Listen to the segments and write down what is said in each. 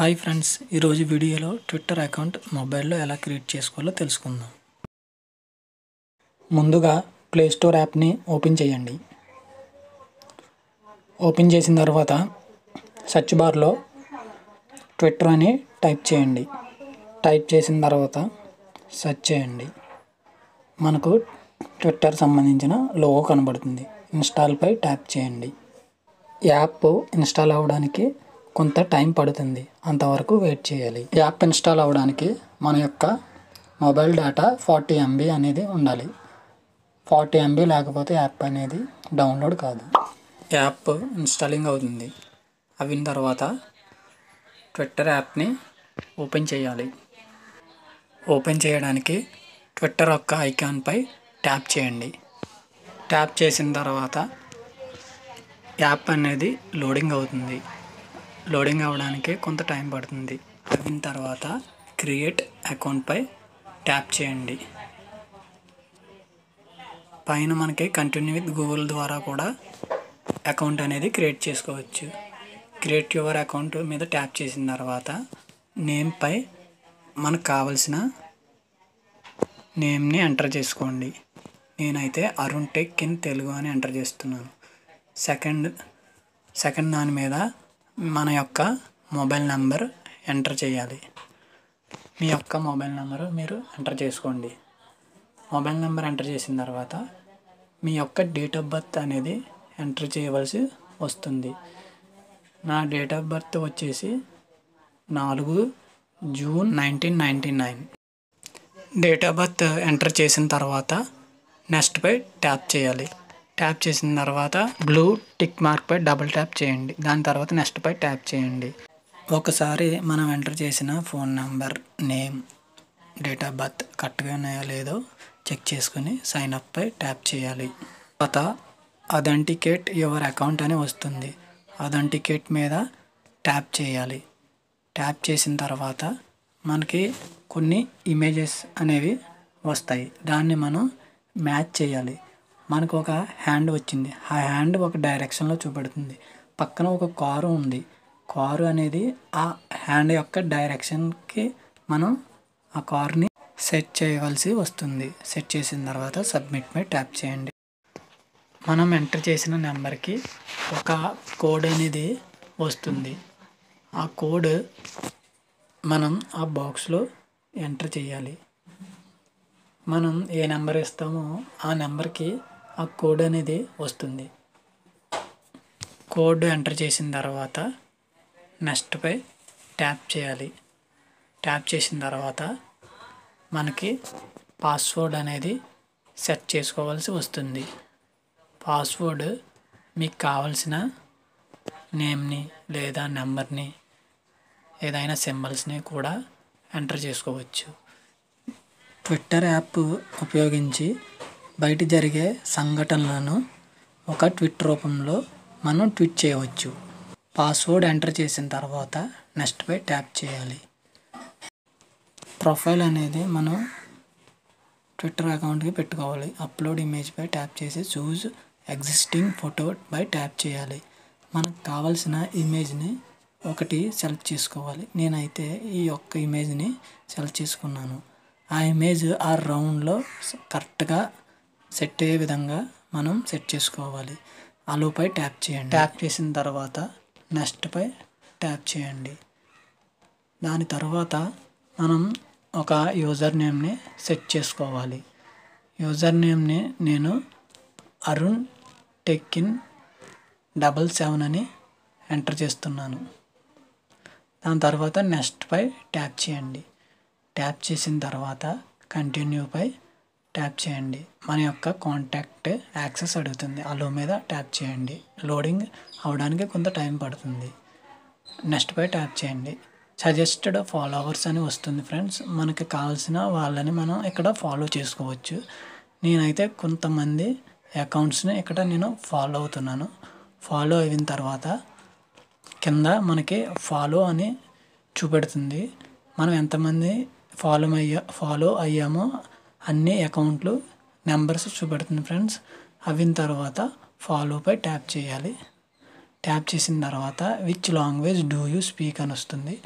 hi friends ఈరోజు వీడియోలో Twitter account మొబైల్లో ఎలా క్రియేట్ చేసుకోవాలో తెలుసుకుందాం ముందుగా ప్లే స్టోర్ యాప్ని ఓపెన్ చేయండి ఓపెన్ చేసిన తర్వాత సెర్చ్ బార్లో ట్విట్టర్ అని టైప్ చేయండి టైప్ చేసిన తర్వాత సెర్చ్ చేయండి మనకు ట్విట్టర్ సంబంధించిన లోగో కనబడుతుంది ఇన్స్టాల్పై ట్యాప్ చేయండి యాప్ ఇన్స్టాల్ అవ్వడానికి కొంత టైం పడుతుంది అంతవరకు వెయిట్ చేయాలి యాప్ ఇన్స్టాల్ అవ్వడానికి మన యొక్క మొబైల్ డేటా ఫార్టీ ఎంబీ అనేది ఉండాలి ఫార్టీ ఎంబీ లేకపోతే యాప్ అనేది డౌన్లోడ్ కాదు యాప్ ఇన్స్టాలింగ్ అవుతుంది అయిన తర్వాత ట్విట్టర్ యాప్ని ఓపెన్ చేయాలి ఓపెన్ చేయడానికి ట్విట్టర్ యొక్క ఐకాన్పై ట్యాప్ చేయండి ట్యాప్ చేసిన తర్వాత యాప్ అనేది లోడింగ్ అవుతుంది లోడింగ్ అవ్వడానికి కొంత టైం పడుతుంది అయిన తర్వాత క్రియేట్ అకౌంట్పై ట్యాప్ చేయండి పైన మనకి కంటిన్యూ విత్ గూగుల్ ద్వారా కూడా అకౌంట్ అనేది క్రియేట్ చేసుకోవచ్చు క్రియేట్ యువర్ అకౌంట్ మీద ట్యాప్ చేసిన తర్వాత నేమ్పై మనకు కావలసిన నేమ్ని ఎంటర్ చేసుకోండి నేనైతే అరుణ్ టెక్ ఇన్ తెలుగు అని ఎంటర్ చేస్తున్నాను సెకండ్ సెకండ్ దాని మీద మన యొక్క మొబైల్ నెంబర్ ఎంటర్ చేయాలి మీ యొక్క మొబైల్ నెంబరు మీరు ఎంటర్ చేసుకోండి మొబైల్ నెంబర్ ఎంటర్ చేసిన తర్వాత మీ యొక్క డేట్ ఆఫ్ బర్త్ అనేది ఎంటర్ చేయవలసి వస్తుంది నా డేట్ ఆఫ్ బర్త్ వచ్చేసి నాలుగు June nineteen ninety nine date of birth enter చేసిన తర్వాత నెక్స్ట్పై ట్యాప్ చేయాలి ట్యాప్ చేసిన తర్వాత బ్లూ టిక్ మార్క్పై డబుల్ ట్యాప్ చేయండి దాని తర్వాత నెక్స్ట్పై ట్యాప్ చేయండి ఒకసారి మనం ఎంటర్ చేసిన phone number name date of birth కరెక్ట్గా ఉన్నాయో లేదో చెక్ చేసుకుని సైన్ అప్పై ట్యాప్ చేయాలి తర్వాత అథెంటికేట్ యువర్ అకౌంట్ అని వస్తుంది అథెంటికేట్ మీద ట్యాప్ చేయాలి ట్యాప్ చేసిన తర్వాత మనకి కొన్ని ఇమేజెస్ అనేవి వస్తాయి దాన్ని మనం మ్యాచ్ చేయాలి మనకు ఒక హ్యాండ్ వచ్చింది ఆ హ్యాండ్ ఒక డైరెక్షన్లో చూపెడుతుంది పక్కన ఒక కారు ఉంది కారు అనేది ఆ హ్యాండ్ యొక్క డైరెక్షన్కి మనం ఆ కార్ని సెట్ చేయవలసి వస్తుంది సెట్ చేసిన తర్వాత సబ్మిట్ మీద ట్యాప్ చేయండి మనం ఎంటర్ చేసిన నెంబర్కి ఒక కోడ్ అనేది వస్తుంది ఆ కోడ్ మనం ఆ బాక్స్లో ఎంటర్ చేయాలి మనం ఏ నెంబర్ ఇస్తామో ఆ నెంబర్కి ఆ కోడ్ అనేది వస్తుంది కోడ్ ఎంటర్ చేసిన తర్వాత నెక్స్ట్పై ట్యాప్ చేయాలి ట్యాప్ చేసిన తర్వాత మనకి పాస్వర్డ్ అనేది సెట్ చేసుకోవాల్సి వస్తుంది పాస్వర్డ్ మీకు కావలసిన నేమ్ని లేదా నెంబర్ని ఏదైనా సింబల్స్ని కూడా ఎంటర్ చేసుకోవచ్చు ట్విట్టర్ యాప్ ఉపయోగించి బయట జరిగే సంఘటనలను ఒక ట్విట్ రూపంలో మనం ట్వీట్ చేయవచ్చు పాస్వర్డ్ ఎంటర్ చేసిన తర్వాత నెక్స్ట్పై ట్యాప్ చేయాలి ప్రొఫైల్ అనేది మనం ట్విట్టర్ అకౌంట్కి పెట్టుకోవాలి అప్లోడ్ ఇమేజ్పై ట్యాప్ చేసి చూజ్ ఎగ్జిస్టింగ్ ఫోటో పై ట్యాప్ చేయాలి మనకు కావాల్సిన ఇమేజ్ని ఒకటి సెలెక్ట్ చేసుకోవాలి నేనైతే ఈ యొక్క ఇమేజ్ని సెలెక్ట్ చేసుకున్నాను ఆ ఇమేజ్ ఆ రౌండ్లో కరెక్ట్గా సెట్ అయ్యే విధంగా మనం సెట్ చేసుకోవాలి అలోపై ట్యాప్ చేయండి ట్యాప్ చేసిన తర్వాత నెక్స్ట్పై ట్యాప్ చేయండి దాని తర్వాత మనం ఒక యూజర్ నేమ్ని సెట్ చేసుకోవాలి యూజర్ నేమ్ని నేను అరుణ్ టెక్కిన్ డబల్ సెవెన్ అని ఎంటర్ చేస్తున్నాను దాని తర్వాత నెక్స్ట్పై ట్యాప్ చేయండి ట్యాప్ చేసిన తర్వాత కంటిన్యూపై ట్యాప్ చేయండి మన యొక్క కాంటాక్ట్ యాక్సెస్ అడుగుతుంది అలో మీద ట్యాప్ చేయండి లోడింగ్ అవడానికి కొంత టైం పడుతుంది నెక్స్ట్పై ట్యాప్ చేయండి సజెస్టెడ్ ఫాలోవర్స్ అని వస్తుంది ఫ్రెండ్స్ మనకి కావాల్సిన వాళ్ళని మనం ఇక్కడ ఫాలో చేసుకోవచ్చు నేనైతే కొంతమంది అకౌంట్స్ని ఇక్కడ నేను ఫాలో అవుతున్నాను ఫాలో అయిన తర్వాత కింద మనకి ఫాలో అని చూపెడుతుంది మనం ఎంతమంది ఫాలో అయ్యా ఫాలో అయ్యామో అన్ని అకౌంట్లు నెంబర్స్ చూపెడుతుంది ఫ్రెండ్స్ అయిన తర్వాత ఫాలోపై ట్యాప్ చేయాలి ట్యాప్ చేసిన తర్వాత which language do you speak అని వస్తుంది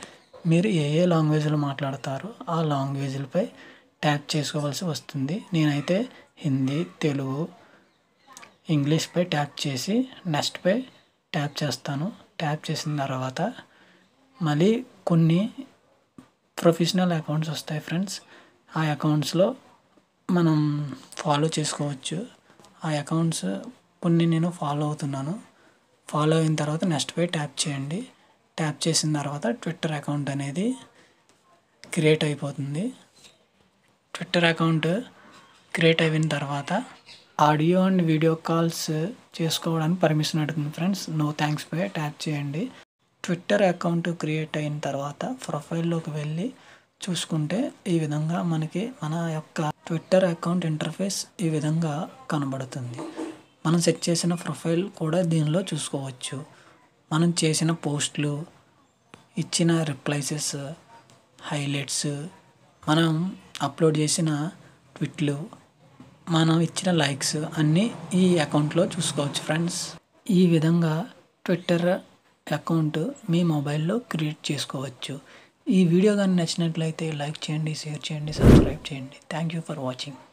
మీరు ఏ ఏ లాంగ్వేజ్లో మాట్లాడతారో ఆ లాంగ్వేజ్లపై ట్యాప్ చేసుకోవాల్సి వస్తుంది నేనైతే హిందీ తెలుగు ఇంగ్లీష్పై ట్యాప్ చేసి నెక్స్ట్పై ట్యాప్ చేస్తాను ట్యాప్ చేసిన తర్వాత మళ్ళీ కొన్ని ప్రొఫెషనల్ అకౌంట్స్ వస్తాయి ఫ్రెండ్స్ ఆ అకౌంట్స్లో మనం ఫాలో చేసుకోవచ్చు ఆ అకౌంట్స్ కొన్ని నేను ఫాలో అవుతున్నాను ఫాలో అయిన తర్వాత నెక్స్ట్ పై ట్యాప్ చేయండి ట్యాప్ చేసిన తర్వాత ట్విట్టర్ అకౌంట్ అనేది క్రియేట్ అయిపోతుంది ట్విట్టర్ అకౌంట్ క్రియేట్ అయిన తర్వాత ఆడియో అండ్ వీడియో కాల్స్ చేసుకోవడానికి పర్మిషన్ అడుగుతుంది ఫ్రెండ్స్ నో థ్యాంక్స్ పై ట్యాప్ చేయండి ట్విట్టర్ అకౌంట్ క్రియేట్ అయిన తర్వాత ప్రొఫైల్లోకి వెళ్ళి చూసుకుంటే ఈ విధంగా మనకి మన యొక్క ట్విట్టర్ అకౌంట్ ఇంటర్ఫేస్ ఈ విధంగా కనబడుతుంది మనం సెట్ చేసిన ప్రొఫైల్ కూడా దీనిలో చూసుకోవచ్చు మనం చేసిన పోస్టులు ఇచ్చిన రిప్లైసెస్ హైలైట్స్ మనం అప్లోడ్ చేసిన ట్విట్లు మనం ఇచ్చిన లైక్స్ అన్నీ ఈ అకౌంట్లో చూసుకోవచ్చు ఫ్రెండ్స్ ఈ విధంగా ట్విట్టర్ అకౌంట్ మీ మొబైల్లో క్రియేట్ చేసుకోవచ్చు ఈ వీడియో కానీ నచ్చినట్లయితే లైక్ చేయండి షేర్ చేయండి సబ్స్క్రైబ్ చేయండి థ్యాంక్ యూ ఫర్ వాచింగ్